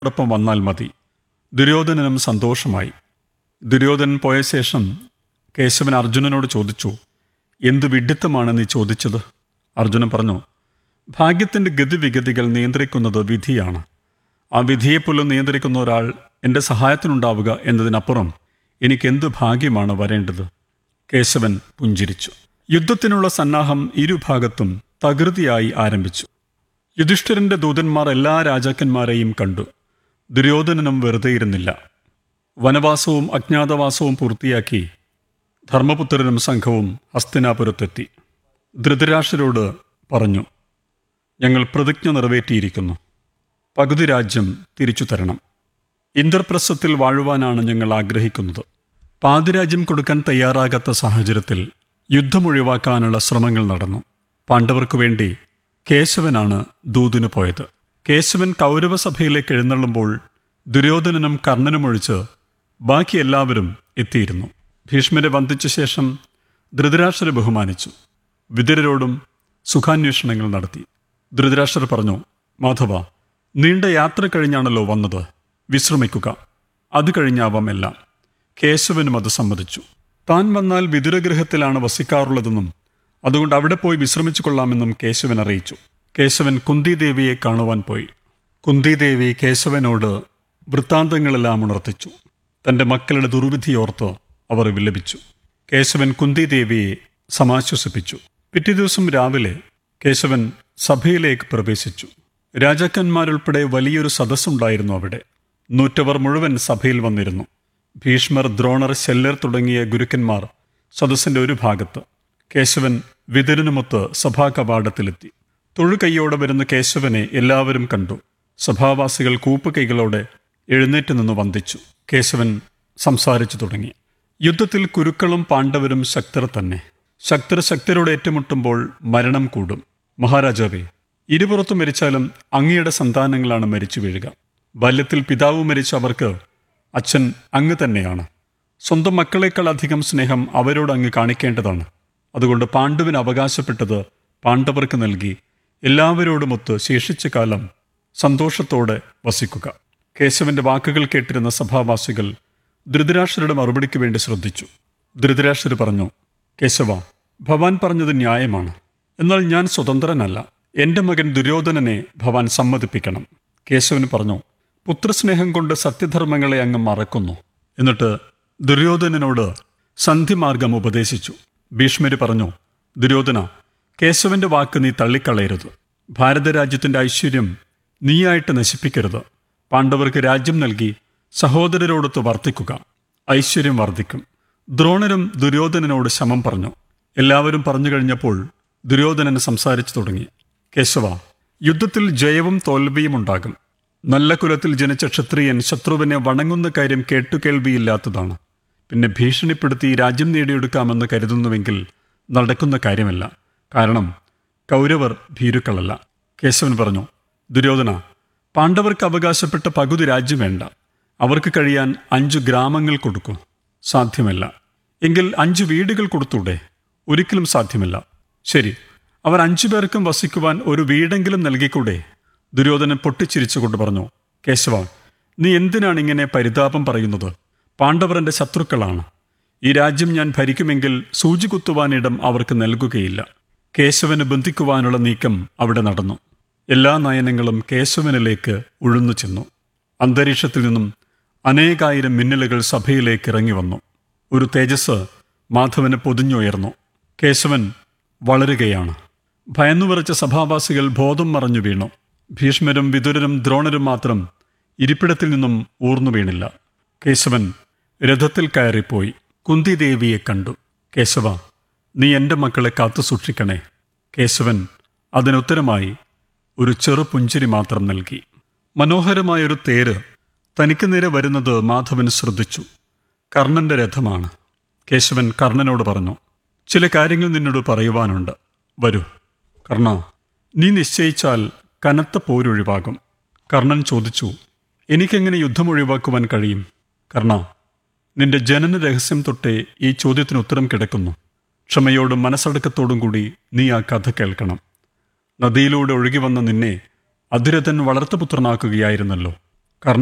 ോടൊപ്പം വന്നാൽ മതി ദുര്യോധനനും സന്തോഷമായി ദുര്യോധനൻ പോയ ശേഷം കേശവൻ അർജുനനോട് ചോദിച്ചു എന്തു വിഡിത്തമാണ് നീ ചോദിച്ചത് അർജുനൻ പറഞ്ഞു ഭാഗ്യത്തിൻ്റെ ഗതിവിഗതികൾ നിയന്ത്രിക്കുന്നത് വിധിയാണ് ആ വിധിയെപ്പോലും നിയന്ത്രിക്കുന്ന ഒരാൾ എൻ്റെ സഹായത്തിനുണ്ടാവുക എന്നതിനപ്പുറം എനിക്ക് എന്ത് ഭാഗ്യമാണ് വരേണ്ടത് കേശവൻ പുഞ്ചിരിച്ചു യുദ്ധത്തിനുള്ള സന്നാഹം ഇരുഭാഗത്തും തകൃതിയായി ആരംഭിച്ചു യുധിഷ്ഠിരന്റെ ദൂതന്മാർ എല്ലാ രാജാക്കന്മാരെയും കണ്ടു ദുര്യോധനനും വെറുതെ ഇരുന്നില്ല വനവാസവും അജ്ഞാതവാസവും പൂർത്തിയാക്കി ധർമ്മപുത്രനും സംഘവും ഹസ്തിനാപുരത്തെത്തി ധൃതരാഷ്ട്രരോട് പറഞ്ഞു ഞങ്ങൾ പ്രതിജ്ഞ നിറവേറ്റിയിരിക്കുന്നു പകുതി രാജ്യം തിരിച്ചു തരണം ഇന്ദ്രപ്രസ്ഥത്തിൽ വാഴുവാനാണ് ഞങ്ങൾ ആഗ്രഹിക്കുന്നത് പാതിരാജ്യം കൊടുക്കാൻ തയ്യാറാകാത്ത സാഹചര്യത്തിൽ യുദ്ധമൊഴിവാക്കാനുള്ള ശ്രമങ്ങൾ നടന്നു പാണ്ഡവർക്കു വേണ്ടി കേശവനാണ് ദൂതിന് പോയത് കേശവൻ കൗരവസഭയിലേക്ക് എഴുന്നള്ളുമ്പോൾ ദുര്യോധനനും കർണനും ഒഴിച്ച് ബാക്കി എല്ലാവരും എത്തിയിരുന്നു ഭീഷ്മരെ വന്ദിച്ച ശേഷം ധൃതരാഷ്ട്രരെ ബഹുമാനിച്ചു വിതുരരോടും സുഖാന്വേഷണങ്ങൾ നടത്തി ധൃതരാഷ്ട്രർ പറഞ്ഞു മാധവ നീണ്ട യാത്ര കഴിഞ്ഞാണല്ലോ വന്നത് വിശ്രമിക്കുക അത് കഴിഞ്ഞാവാം എല്ലാം കേശവനും അത് സമ്മതിച്ചു താൻ വന്നാൽ വിതുരഗൃഹത്തിലാണ് വസിക്കാറുള്ളതെന്നും അതുകൊണ്ട് അവിടെ പോയി വിശ്രമിച്ചു കൊള്ളാമെന്നും കേശവൻ അറിയിച്ചു കേശവൻ കുന്തിദേവിയെ കാണുവാൻ പോയി കുന്തിദേവി കേശവനോട് വൃത്താന്തങ്ങളെല്ലാം ഉണർത്തിച്ചു തന്റെ മക്കളുടെ ദുർവിധിയോർത്ത് അവർ വിലപിച്ചു കേശവൻ കുന്തിദേവിയെ സമാശ്വസിപ്പിച്ചു പിറ്റേ ദിവസം രാവിലെ കേശവൻ സഭയിലേക്ക് പ്രവേശിച്ചു രാജാക്കന്മാരുൾപ്പെടെ വലിയൊരു സദസ്സുണ്ടായിരുന്നു അവിടെ നൂറ്റവർ മുഴുവൻ സഭയിൽ വന്നിരുന്നു ഭീഷ്മർ ദ്രോണർ ശല്യർ തുടങ്ങിയ ഗുരുക്കന്മാർ സദസ്സിന്റെ ഒരു ഭാഗത്ത് കേശവൻ വിതരനുമൊത്ത് സഭാ കവാടത്തിലെത്തി തൊഴുകൈയോടെ വരുന്ന കേശവനെ എല്ലാവരും കണ്ടു സഭാവാസികൾ കൂപ്പുകൈകളോടെ എഴുന്നേറ്റ് നിന്ന് വന്ദിച്ചു കേശവൻ സംസാരിച്ചു തുടങ്ങി യുദ്ധത്തിൽ കുരുക്കളും പാണ്ഡവരും ശക്തർ തന്നെ ശക്തർ ശക്തരോട് ഏറ്റുമുട്ടുമ്പോൾ മരണം കൂടും മഹാരാജാവേ ഇരുപുറത്തും മരിച്ചാലും അങ്ങയുടെ സന്താനങ്ങളാണ് മരിച്ചു വീഴുക ബാല്യത്തിൽ പിതാവ് മരിച്ച അവർക്ക് അച്ഛൻ അങ്ങ് തന്നെയാണ് സ്വന്തം മക്കളെക്കാൾ അധികം സ്നേഹം അവരോട് അങ്ങ് കാണിക്കേണ്ടതാണ് അതുകൊണ്ട് പാണ്ഡുവിന് അവകാശപ്പെട്ടത് പാണ്ഡവർക്ക് നൽകി എല്ലാവരോടുമൊത്ത് ശേഷിച്ച കാലം സന്തോഷത്തോടെ വസിക്കുക കേശവന്റെ വാക്കുകൾ കേട്ടിരുന്ന സഭാവാസികൾ ധൃതരാഷ്ട്രരുടെ മറുപടിക്ക് വേണ്ടി ശ്രദ്ധിച്ചു ധൃതരാഷ്ട്രർ പറഞ്ഞു കേശവ ഭവാൻ പറഞ്ഞത് ന്യായമാണ് എന്നാൽ ഞാൻ സ്വതന്ത്രനല്ല എന്റെ മകൻ ദുര്യോധനനെ ഭവാൻ സമ്മതിപ്പിക്കണം കേശവന് പറഞ്ഞു പുത്രസ്നേഹം കൊണ്ട് സത്യധർമ്മങ്ങളെ അങ്ങ് മറക്കുന്നു എന്നിട്ട് ദുര്യോധനനോട് സന്ധിമാർഗം ഉപദേശിച്ചു ഭീഷ്മര് പറഞ്ഞു ദുര്യോധന കേശവന്റെ വാക്ക് നീ തള്ളിക്കളയരുത് ഭാരതരാജ്യത്തിന്റെ ഐശ്വര്യം നീയായിട്ട് നശിപ്പിക്കരുത് പാണ്ഡവർക്ക് രാജ്യം നൽകി സഹോദരരോടൊത്ത് വർദ്ധിക്കുക ഐശ്വര്യം വർദ്ധിക്കും ദ്രോണരും ദുര്യോധനനോട് ശമം പറഞ്ഞു എല്ലാവരും പറഞ്ഞു കഴിഞ്ഞപ്പോൾ ദുര്യോധനൻ സംസാരിച്ചു തുടങ്ങി കേശവ യുദ്ധത്തിൽ ജയവും തോൽവിയും ഉണ്ടാകും നല്ല കുലത്തിൽ ജനിച്ച ക്ഷത്രിയൻ ശത്രുവിനെ വണങ്ങുന്ന കാര്യം കേട്ടുകേൾവിയില്ലാത്തതാണ് പിന്നെ ഭീഷണിപ്പെടുത്തി രാജ്യം നേടിയെടുക്കാമെന്ന് കരുതുന്നുവെങ്കിൽ നടക്കുന്ന കാര്യമല്ല കാരണം കൗരവർ ഭീരുക്കളല്ല കേശവൻ പറഞ്ഞു ദുര്യോധന പാണ്ഡവർക്ക് അവകാശപ്പെട്ട പകുതി രാജ്യം വേണ്ട അവർക്ക് കഴിയാൻ അഞ്ചു ഗ്രാമങ്ങൾ കൊടുക്കൂ സാധ്യമല്ല എങ്കിൽ അഞ്ചു വീടുകൾ കൊടുത്തൂടെ ഒരിക്കലും സാധ്യമല്ല ശരി അവർ അഞ്ചു പേർക്കും വസിക്കുവാൻ ഒരു വീടെങ്കിലും നൽകിക്കൂടെ ദുര്യോധനൻ പൊട്ടിച്ചിരിച്ചുകൊണ്ട് പറഞ്ഞു കേശവ നീ എന്തിനാണ് ഇങ്ങനെ പരിതാപം പറയുന്നത് പാണ്ഡവർ എൻ്റെ ശത്രുക്കളാണ് ഈ രാജ്യം ഞാൻ ഭരിക്കുമെങ്കിൽ സൂചി കുത്തുവാനിടം അവർക്ക് നൽകുകയില്ല കേശവന് ബന്ധിക്കുവാനുള്ള നീക്കം അവിടെ നടന്നു എല്ലാ നയനങ്ങളും കേശവനിലേക്ക് ഉഴുന്നു ചെന്നു അന്തരീക്ഷത്തിൽ നിന്നും അനേകായിരം മിന്നലുകൾ സഭയിലേക്ക് ഇറങ്ങി വന്നു ഒരു തേജസ് മാധവന് പൊതിഞ്ഞുയർന്നു കേശവൻ വളരുകയാണ് ഭയന്നുവിറച്ച സഭാവാസികൾ ബോധം മറഞ്ഞു വീണു ഭീഷ്മരും വിതുരരും ദ്രോണരും മാത്രം ഇരിപ്പിടത്തിൽ നിന്നും ഊർന്നു വീണില്ല കേശവൻ രഥത്തിൽ കയറിപ്പോയി കുന്തിദേവിയെ കണ്ടു കേശവ നീ എൻ്റെ മക്കളെ കാത്തു സൂക്ഷിക്കണേ കേശവൻ അതിനുത്തരമായി ഒരു ചെറു പുഞ്ചിരി മാത്രം നൽകി മനോഹരമായൊരു തേര് തനിക്ക് നേരെ വരുന്നത് മാധവൻ ശ്രദ്ധിച്ചു കർണന്റെ രഥമാണ് കേശവൻ കർണനോട് പറഞ്ഞു ചില കാര്യങ്ങൾ നിന്നോട് പറയുവാനുണ്ട് വരൂ കർണ നീ നിശ്ചയിച്ചാൽ കനത്ത പോരൊഴിവാകും കർണൻ ചോദിച്ചു എനിക്കെങ്ങനെ യുദ്ധം ഒഴിവാക്കുവാൻ കഴിയും കർണ നിന്റെ ജനന രഹസ്യം തൊട്ടേ ഈ ചോദ്യത്തിന് ഉത്തരം കിടക്കുന്നു ക്ഷമയോടും മനസ്സടക്കത്തോടും കൂടി നീ ആ കഥ കേൾക്കണം നദിയിലൂടെ ഒഴുകി വന്ന നിന്നെ അതിരഥൻ വളർത്തപുത്രനാക്കുകയായിരുന്നല്ലോ